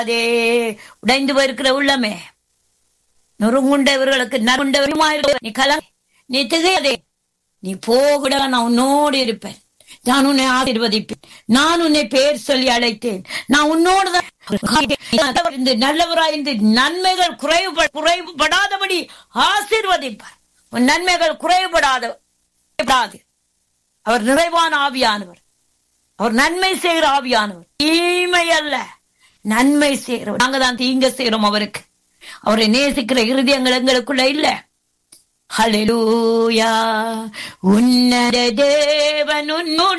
அதே உடைந்து போயிருக்கிற உள்ளமே நொறுங்குண்டவர்களுக்கு நறுண்டவருமாயிருக்க நீ கல நீ திகையாதே நீ போகடா நான் உன்னோடு இருப்பேன் நான் உன்னை ஆசீர்வதிப்பேன் நான் உன்னை பேர் சொல்லி அழைத்தேன் நான் உன்னோடு தான் இருந்து நல்லவராய்ந்து நன்மைகள் குறைவு குறைவுபடாதபடி ஆசீர்வதிப்பார் உன் நன்மைகள் குறைவுபடாத படாது. அவர் நிறைவான ஆவியானவர் அவர் நன்மை செய்கிற ஆவியானவர் தீமை அல்ல நன்மை செய்கிறவர் நாங்க தான் தீங்க செய்கிறோம் அவருக்கு அவரை நேசிக்கிற இருதயங்கள் எங்களுக்குள்ள இல்ல ஹalleluya உன்னத தேவன் உன்னுடைய